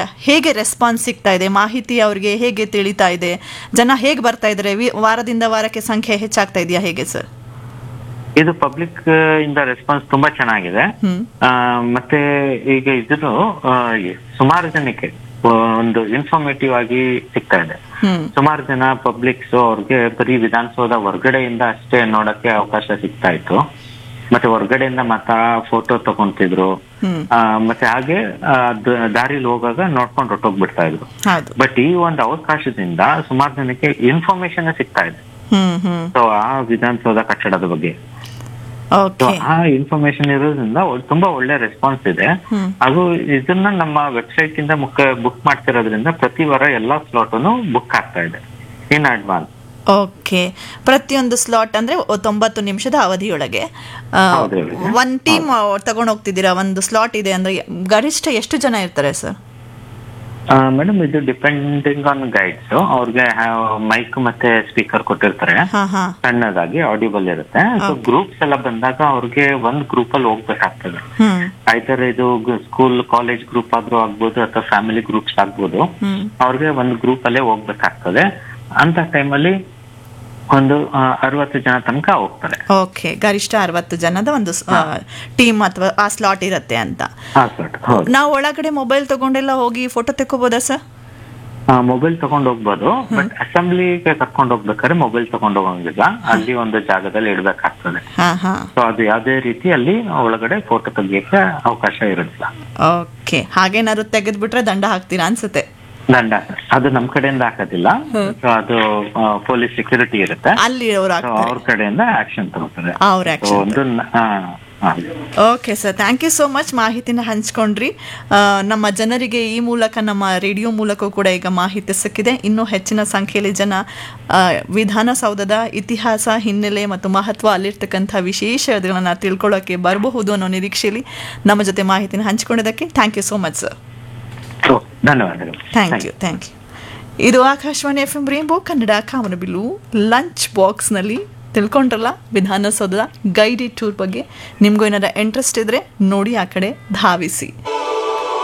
ಹೇಗೆ ರೆಸ್ಪಾನ್ಸ್ ಸಿಗ್ತಾ ಇದೆ ಮಾಹಿತಿ ಅವರಿಗೆ ಹೇಗೆ ತಿಳಿತಾ ಇದೆ ಜನ ಹೇಗೆ ಬರ್ತಾ ಇದ್ದಾರೆ ವಿ- ವಾರದಿಂದ ವಾರಕ್ಕೆ ಸಂಖ್ಯೆ ಹೆಚ್ಚಾಗ್ತಾ ಇದೆಯಾ ಹೇಗೆ ಸರ್ ಇದು ಪಬ್ಲಿಕ್ ಇಂದ ರೆಸ್ಪಾನ್ಸ್ ತುಂಬಾ ಚೆನ್ನಾಗಿದೆ ಹ್ಮ್ ಆ, ಮತ್ತೆ ಈಗ ಇದು ಸುಮಾರು ಜನಕ್ಕೆ ಆ, ಒಂದು ಇನ್ಫಾರ್ಮೇಟಿವ್ ಆಗಿ ಸಿಗ್ತಾ ಇದೆ ಹ್ಮ್ ಸುಮಾರು ಜನ ಪಬ್ಲಿಕ್ಸ್ ಅವ್ರಿಗೆ ಬರೀ ವಿಧಾನಸೌಧ ಹೊರಗಡೆಯಿಂದ ಅಷ್ಟೇ ನೋಡಕ್ಕೆ ಅವಕಾಶ ಸಿಗ್ತಾ ಇತ್ತು ಮತ್ತೆ ಹೊರಗಡೆಯಿಂದ ಮಾತ್ರ ಫೋಟೋ ತಗೊಂತಿದ್ರು ಹ್ಮ್ ಆ, ಮತ್ತೆ ಹಾಗೆ ಆ, ದ- ದಾರಿಲಿ ಹೋಗಾಗ ನೋಡ್ಕೊಂಡು ಹೊಟ್ಟೋಗ್ಬಿಡ್ತಾ ಇದ್ರು ಹೌದು ಬಟ್ ಈ ಒಂದು ಅವಕಾಶದಿಂದ ಸುಮಾರು ಜನಕ್ಕೆ ಇನ್ಫಾರ್ಮೇಶನ್ ಸಿಗ್ತಾ ಇದೆ ಹ್ಮ್ ಹ್ಮ್ ಸೊ ಆ ವಿಧಾನಸೌಧ ಕಟ್ಟಡದ ಬಗ್ಗೆ ಸೊ ಓಕೆ ಆ ಇನ್ಫಾರ್ಮೇಶನ್ ಇರೋದ್ರಿಂದ ಒಳ್- ತುಂಬಾ ಒಳ್ಳೆ ರೆಸ್ಪಾನ್ಸ್ ಇದೆ ಹ್ಮ್ ಹಾಗೂ ಇದನ್ನ ನಮ್ಮ ವೆಬ್ಸೈಟ್ ಇಂದ ಮುಖ ಬುಕ್ ಮಾಡ್ತಿರೋದ್ರಿಂದ ಪ್ರತಿ ವಾರ ಎಲ್ಲಾ ಸ್ಲಾಟ್ ಬುಕ್ ಆಗ್ತಾ ಇದೆ ಇನ್ ಅಡ್ವಾನ್ಸ್ ಓಕೆ ಪ್ರತಿಯೊಂದು ಸ್ಲಾಟ್ ಅಂದ್ರೆ ಒ- ತೊಂಬತ್ತು ನಿಮಿಷದ ಅವಧಿಯೊಳಗೆ ಆ, ಹೌದು, ಹೇಳಿ. ಒಂದ್ ಟೀಮ್ ತಗೊಂಡು ಹೋಗ್ತಿದ್ದೀರಾ ಒಂದು ಸ್ಲಾಟ್ ಇದೆ ಅಂದ್ರೆ ಗರಿಷ್ಠ ಎಷ್ಟು ಜನ ಇರ್ತಾರೆ ಸರ್ ಮೇಡಮ್ ಇದು ಡಿಪೆಂಡಿಂಗ್ ಆನ್ ಗೈಡ್ಸ್ ಅವ್ರಿಗೆ ಮೈಕ್ ಮತ್ತೆ ಸ್ಪೀಕರ್ ಕೊಟ್ಟಿರ್ತಾರೆ ಹಾ ಹಾ ಸಣ್ಣದಾಗಿ ಆಡಿಬಲ್ ಇರುತ್ತೆ ಸೊ ಗ್ರೂಪ್ಸ್ ಎಲ್ಲ ಬಂದಾಗ ಅವ್ರಿಗೆ ಒಂದ್ ಗ್ರೂಪ್ ಅಲ್ಲಿ ಹೋಗ್ಬೇಕಾಗ್ತದೆ ಹ್ಮ್ ಆಯ್ತರ ಇದು ಸ್ಕೂಲ್ ಕಾಲೇಜ್ ಗ್ರೂಪ್ ಆದ್ರೂ ಆಗ್ಬೋದು ಅಥವಾ ಫ್ಯಾಮಿಲಿ ಗ್ರೂಪ್ಸ್ ಆಗ್ಬೋದು ಹ್ಮ್ ಅವ್ರಿಗೆ ಒಂದು ಗ್ರೂಪ್ ಅಲ್ಲೇ ಹೋಗ್ಬೇಕಾಗ್ತದೆ ಅಂತ ಟೈಮಲ್ಲಿ ಒಂದು ಆ, ಅರವತ್ತು ಜನ ತನಕ ಹೋಗ್ತಾರೆ ಓಕೆ ಗರಿಷ್ಠ ಅರವತ್ತು ಜನದ ಒಂದು ಟೀಮ್ ಅಥವಾ ಆ ಸ್ಲಾಟ್ ಇರುತ್ತೆ ಅಂತ ಹಾ ಸರ್ ಹೌದು ನಾವು ಒಳಗಡೆ ಮೊಬೈಲ್ ತಗೊಂಡೆಲ್ಲ ಹೋಗಿ ಫೋಟೋ ತೆಕ್ಕೋಬೋದಾ ಸರ್ ಮೊಬೈಲ್ ತಗೊಂಡ್ ಹೋಗ್ಬೋದು ಬಟ್ ಅಸೆಂಬ್ಲಿಗೆ ಕರ್ಕೊಂಡು ಹೋಗ್ಬೇಕಾದ್ರೆ ಮೊಬೈಲ್ ತಗೊಂಡ್ ಹೋಗಂಗಿಲ್ಲ ಅಲ್ಲಿ ಒಂದು ಜಾಗದಲ್ಲಿ ಇಡ್ಬೇಕಾಗ್ತದೆ ಹಾ ಹಾ ಸೊ ಅದು ಯಾವ್ದೇ ರೀತಿ ಅಲ್ಲಿ ಒಳಗಡೆ ಫೋಟೋ ತೆಗಿಯಕ್ಕೆ ಅವಕಾಶ ಇರೋದಿಲ್ಲ ಓಕೆ ಹಾಗೇನಾದ್ರು ತೆಗೆದ್ಬಿಟ್ರೆ ದಂಡ ಹಾಕ್ತೀರಾ ಅನ್ಸುತ್ತೆ ದಂಡ ಅದು ನಮ್ ಕಡೆಯಿಂದ ಹಾಕೋದಿಲ್ಲ ಸೊ ಅದು ಪೊಲೀಸ್ ಸೆಕ್ಯೂರಿಟಿ ಇರುತ್ತೆ ಅಲ್ಲಿ ಅವ್ರು ಸೊ ಹಾಕ್ತಾರೆ ಅವ್ರ ಕಡೆಯಿಂದ ಆಕ್ಷನ್ ತಗೋತಾರೆ ಅವ್ರ ಸೊ ಆಕ್ಷನ್ ಒಂದು ನ- ಆ, ಆ. Okay sir thank you so much ಮಾಹಿತಿನ ಹಂಚ್ಕೊಂಡ್ರಿ ಆ, ನಮ್ಮ ಜನರಿಗೆ ಈ ಮೂಲಕ ನಮ್ಮ ರೇಡಿಯೋ ಮೂಲಕ ಕೂಡ ಈಗ ಮಾಹಿತಿ ಸಿಕ್ಕಿದೆ ಇನ್ನೂ ಹೆಚ್ಚಿನ ಸಂಖ್ಯೆಯಲ್ಲಿ ಜನ ಆ, ವಿಧಾನಸೌಧದ ಇತಿಹಾಸ ಹಿನ್ನೆಲೆ ಮತ್ತು ಮಹತ್ವ ಅಲ್ಲಿರ್ತಕ್ಕಂಥ ವಿಶೇಷಗಳನ್ನು ತಿಳ್ಕೊಳ್ಳೋಕ್ಕೆ ಬರಬಹುದು ಅನ್ನೋ ನಿರೀಕ್ಷೆಯಲ್ಲಿ ನಮ್ಮ ಜೊತೆ ಮಾಹಿತಿನ ಹಂಚ್ಕೊಂಡಿದ್ದಕ್ಕೆ thank you so much sir so ಧನ್ಯವಾದಗಳು ಥ್ಯಾಂಕ್ ಯು ಥ್ಯಾಂಕ್ ಯು ಇದು Akashvani F M Rainbow Kannada ಕಾಮನಬಿಲ್ಲು ಲಂಚ್ ಬಾಕ್ಸ್ನಲ್ಲಿ ತಿಳ್ಕೊಂಡ್ರಲ್ಲ ವಿಧಾನಸೌಧದ ಗೈಡೆಡ್ ಟೂರ್ ಬಗ್ಗೆ ನಿಮಗೂ ಏನಾರ ಇಂಟ್ರೆಸ್ಟ್ ಇದ್ದರೆ ನೋಡಿ ಆ ಕಡೆ ಧಾವಿಸಿ